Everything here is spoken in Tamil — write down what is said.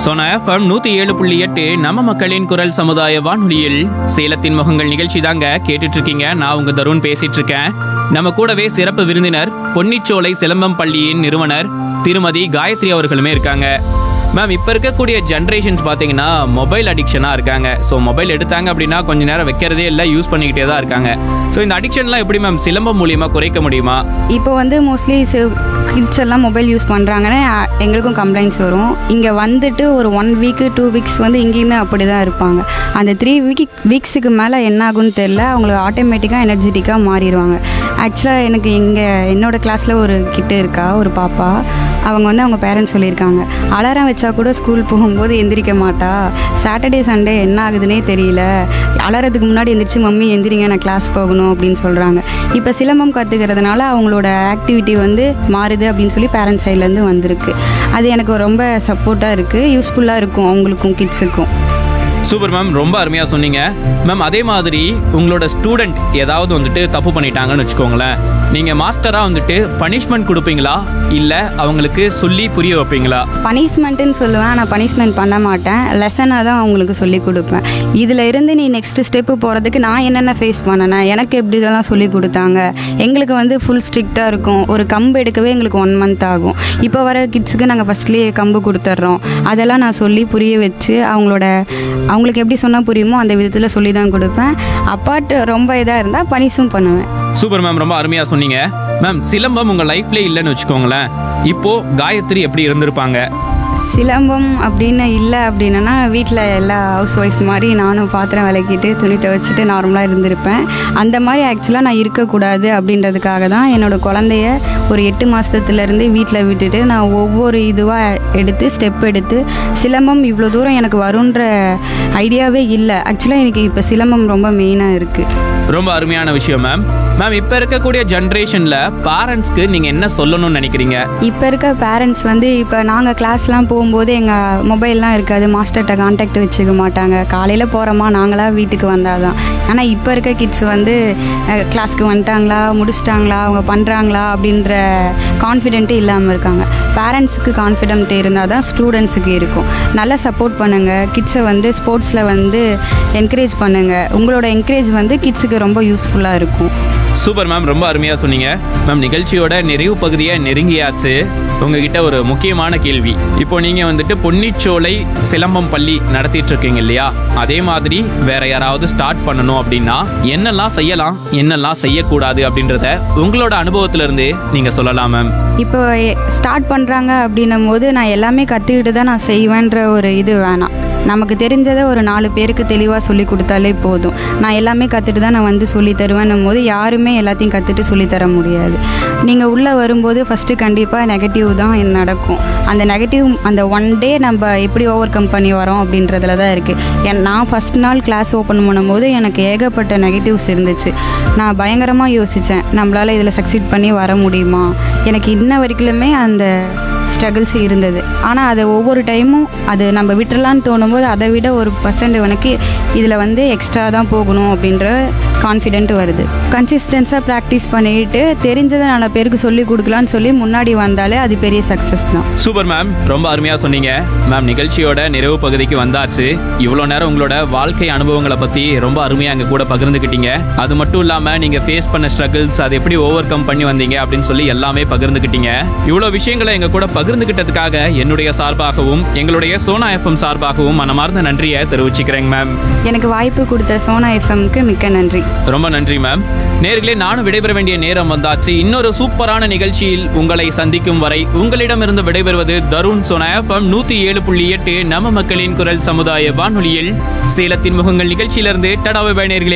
சோனா எஃப்எம் நூத்தி ஏழு புள்ளி எட்டு நம்ம மக்களின் குரல் சமுதாய வானொலியில் சேலத்தின் முகங்கள் நிகழ்ச்சி தாங்க கேட்டுட்டு இருக்கீங்க நான் உங்க தருண் பேசிட்டு இருக்கேன் நம்ம கூடவே சிறப்பு விருந்தினர் பொன்னிச்சோலை சிலம்பம் பள்ளியின் நிறுவனர் திருமதி காயத்ரி அவர்களுமே இருக்காங்க மேம் இப்போ இருக்கக்கூடிய ஜென்ரேஷன்ஸ் பார்த்தீங்கன்னா மொபைல் அடிக்ஷனாக இருக்காங்க ஸோ மொபைல் எடுத்தாங்க அப்படின்னா கொஞ்ச நேரம் வைக்கிறதே இல்லை யூஸ் பண்ணிக்கிட்டே தான் இருக்காங்க ஸோ இந்த அடிக்ஷன்லாம் எப்படி மேம் சிலம்பம் மூலியமாக குறைக்க முடியுமா இப்போ வந்து மோஸ்ட்லி கிட்ஸ் எல்லாம் மொபைல் யூஸ் பண்ணுறாங்கன்னு எங்களுக்கும் கம்ப்ளைண்ட்ஸ் வரும் இங்கே வந்துட்டு ஒரு ஒன் வீக்கு டூ வீக்ஸ் வந்து இங்கேயுமே அப்படி தான் இருப்பாங்க அந்த த்ரீ வீக் வீக்ஸுக்கு மேலே என்ன ஆகும்னு தெரில அவங்களுக்கு ஆட்டோமேட்டிக்காக எனர்ஜெட்டிக்காக மாறிடுவாங்க ஆக்சுவலாக எனக்கு இங்கே என்னோட கிளாஸில் ஒரு கிட்ட இருக்கா ஒரு பாப்பா அவங்க வந்து அவங்க பேரண்ட்ஸ் சொல்லியிருக்காங்க அலாரம் வச்சா கூட ஸ்கூல் போகும்போது எந்திரிக்க மாட்டா சாட்டர்டே சண்டே என்ன ஆகுதுன்னே தெரியல அலாரத்துக்கு முன்னாடி எந்திரிச்சு மம்மி எந்திரிங்க நான் கிளாஸ் போகணும் அப்படின்னு சொல்கிறாங்க இப்போ சிலம்பம் கற்றுக்கிறதுனால அவங்களோட ஆக்டிவிட்டி வந்து மாறுது அப்படின்னு சொல்லி பேரண்ட்ஸ் சைட்லேருந்து வந்திருக்கு அது எனக்கு ரொம்ப சப்போர்ட்டாக இருக்குது யூஸ்ஃபுல்லாக இருக்கும் அவங்களுக்கும் கிட்ஸுக்கும் சூப்பர் மேம் ரொம்ப அருமையாக சொன்னீங்க மேம் அதே மாதிரி உங்களோட ஸ்டூடெண்ட் ஏதாவது வந்துட்டு தப்பு பண்ணிட்டாங்கன்னு வச்சுக்கோங்களேன் நீங்கள் மாஸ்டராக வந்துட்டு பனிஷ்மெண்ட் கொடுப்பீங்களா இல்லை அவங்களுக்கு சொல்லி புரிய வைப்பீங்களா பனிஷ்மெண்ட்டுன்னு சொல்லுவேன் நான் பனிஷ்மெண்ட் பண்ண மாட்டேன் லெசனாக தான் அவங்களுக்கு சொல்லி கொடுப்பேன் இதில் இருந்து நீ நெக்ஸ்ட் ஸ்டெப்பு போகிறதுக்கு நான் என்னென்ன ஃபேஸ் பண்ணனேன் எனக்கு எப்படி இதெல்லாம் சொல்லி கொடுத்தாங்க எங்களுக்கு வந்து ஃபுல் ஸ்ட்ரிக்டாக இருக்கும் ஒரு கம்பு எடுக்கவே எங்களுக்கு ஒன் மந்த் ஆகும் இப்போ வர கிட்ஸுக்கு நாங்கள் ஃபஸ்ட்லேயே கம்பு கொடுத்துட்றோம் அதெல்லாம் நான் சொல்லி புரிய வச்சு அவங்களோட அவங்களுக்கு எப்படி சொன்னால் புரியுமோ அந்த விதத்தில் சொல்லி தான் கொடுப்பேன் அப்பாட் ரொம்ப இதாக இருந்தால் பனிஷும் பண்ணுவேன் சூப்பர் மேம் ரொம்ப அருமையாக சொன்னீங்க மேம் சிலம்பம் உங்கள் லைஃப்லேயே இல்லைன்னு வச்சுக்கோங்களேன் இப்போ காயத்ரி எப்படி இருந்திருப்பாங்க சிலம்பம் அப்படின்னு இல்லை அப்படின்னா வீட்டில் எல்லா ஹவுஸ் ஒய்ஃப் மாதிரி நானும் பாத்திரம் விளக்கிட்டு துணி துவைச்சிட்டு நார்மலாக இருந்திருப்பேன் அந்த மாதிரி ஆக்சுவலாக நான் இருக்கக்கூடாது அப்படின்றதுக்காக தான் என்னோடய குழந்தைய ஒரு எட்டு மாதத்துலேருந்து வீட்டில் விட்டுட்டு நான் ஒவ்வொரு இதுவாக எடுத்து ஸ்டெப் எடுத்து சிலம்பம் இவ்வளோ தூரம் எனக்கு வருன்ற ஐடியாவே இல்லை ஆக்சுவலாக எனக்கு இப்போ சிலம்பம் ரொம்ப மெயினாக இருக்குது ரொம்ப அருமையான விஷயம் மேம் மேம் இப்போ இருக்கக்கூடிய ஜென்ரேஷனில் பேரண்ட்ஸ்க்கு நீங்கள் என்ன சொல்லணும்னு நினைக்கிறீங்க இப்போ இருக்க பேரண்ட்ஸ் வந்து இப்போ நாங்கள் கிளாஸ்லாம் போகும்போது எங்கள் மொபைல்லாம் இருக்காது மாஸ்டர்கிட்ட கான்டாக்ட் வச்சுக்க மாட்டாங்க காலையில் போகிறோமா நாங்களாக வீட்டுக்கு வந்தால் தான் ஆனால் இப்போ இருக்க கிட்ஸ் வந்து கிளாஸ்க்கு வந்துட்டாங்களா முடிச்சிட்டாங்களா அவங்க பண்ணுறாங்களா அப்படின்ற கான்ஃபிடென்ட்டே இல்லாமல் இருக்காங்க பேரண்ட்ஸுக்கு கான்ஃபிடென்ட் இருந்தால் தான் ஸ்டூடெண்ட்ஸுக்கு இருக்கும் நல்லா சப்போர்ட் பண்ணுங்கள் கிட்ஸை வந்து ஸ்போர்ட்ஸில் வந்து என்கரேஜ் பண்ணுங்கள் உங்களோட என்கரேஜ் வந்து கிட்ஸுக்கு ரொம்ப யூஸ்ஃபுல்லாக இருக்கும் சூப்பர் மேம் ரொம்ப அருமையாக சொன்னீங்க மேம் நிகழ்ச்சியோட நிறைவு பகுதியை நெருங்கியாச்சு உங்ககிட்ட ஒரு முக்கியமான கேள்வி இப்போ நீங்கள் வந்துட்டு பொன்னிச்சோலை சிலம்பம் பள்ளி நடத்திட்டு இருக்கீங்க இல்லையா அதே மாதிரி வேற யாராவது ஸ்டார்ட் பண்ணணும் அப்படின்னா என்னெல்லாம் செய்யலாம் என்னெல்லாம் செய்யக்கூடாது அப்படின்றத உங்களோட அனுபவத்துல இருந்து நீங்க சொல்லலாம் மேம் இப்போ ஸ்டார்ட் பண்ணுறாங்க அப்படின்னும் போது நான் எல்லாமே கற்றுக்கிட்டு தான் நான் செய்வேன்ற ஒரு இது வேணாம் நமக்கு தெரிஞ்சதை ஒரு நாலு பேருக்கு தெளிவாக சொல்லி கொடுத்தாலே போதும் நான் எல்லாமே கற்றுட்டு தான் நான் வந்து சொல்லி தருவேன்னும் போது யாருமே எல்லாத்தையும் கற்றுட்டு சொல்லித்தர முடியாது நீங்கள் உள்ளே வரும்போது ஃபஸ்ட்டு கண்டிப்பாக நெகட்டிவ் தான் நடக்கும் அந்த நெகட்டிவ் அந்த ஒன் டே நம்ம எப்படி ஓவர் கம் பண்ணி வரோம் அப்படின்றதுல தான் இருக்குது என் நான் ஃபஸ்ட் நாள் கிளாஸ் ஓப்பன் பண்ணும்போது எனக்கு ஏகப்பட்ட நெகட்டிவ்ஸ் இருந்துச்சு நான் பயங்கரமாக யோசித்தேன் நம்மளால் இதில் சக்சீட் பண்ணி வர முடியுமா எனக்கு இன்ன வரைக்குமே அந்த ஸ்ட்ரகிள்ஸ் இருந்தது ஆனால் அதை ஒவ்வொரு டைமும் அது நம்ம விட்டுறலான்னு தோணும்போது அதை விட ஒரு பர்சன்ட் எனக்கு இதில் வந்து எக்ஸ்ட்ரா தான் போகணும் அப்படின்ற கான்ஃபிடென்ட் வருது கன்சிஸ்டன்ஸாக ப்ராக்டிஸ் பண்ணிட்டு தெரிஞ்சதை நாலு பேருக்கு சொல்லி கொடுக்கலான்னு சொல்லி முன்னாடி வந்தாலே அது பெரிய சக்ஸஸ் தான் சூப்பர் மேம் ரொம்ப அருமையாக சொன்னீங்க மேம் நிகழ்ச்சியோட நிறைவு பகுதிக்கு வந்தாச்சு இவ்வளோ நேரம் உங்களோட வாழ்க்கை அனுபவங்களை பற்றி ரொம்ப அருமையாக எங்கள் கூட பகிர்ந்துக்கிட்டீங்க அது மட்டும் இல்லாமல் நீங்கள் ஃபேஸ் பண்ண ஸ்ட்ரகிள்ஸ் அதை எப்படி ஓவர் கம் பண்ணி வந்தீங்க அப்படின்னு சொல்லி எல்லாமே பகிர்ந்துக்கிட்டீங்க இவ்வளோ விஷயங்களை எங்கள் கூட பகிர்ந்துக்கிட்டதுக்காக என்னுடைய சார்பாகவும் எங்களுடைய சோனா எஃப்எம் சார்பாகவும் மனமார்ந்த நன்றியை தெரிவிச்சுக்கிறேங்க மேம் எனக்கு வாய்ப்பு கொடுத்த சோனா எஃப்எம்க்கு மிக்க நன்றி ரொம்ப நன்றி மேம் நேர்களே நானும் விடைபெற வேண்டிய நேரம் வந்தாச்சு இன்னொரு சூப்பரான நிகழ்ச்சியில் உங்களை சந்திக்கும் வரை உங்களிடமிருந்து விடைபெறுவது தருண் சோனா எஃப்எம் நூத்தி ஏழு புள்ளி எட்டு நம்ம மக்களின் குரல் சமுதாய வானொலியில் சேலத்தின் முகங்கள் நிகழ்ச்சியிலிருந்து டடாவை நேர்களே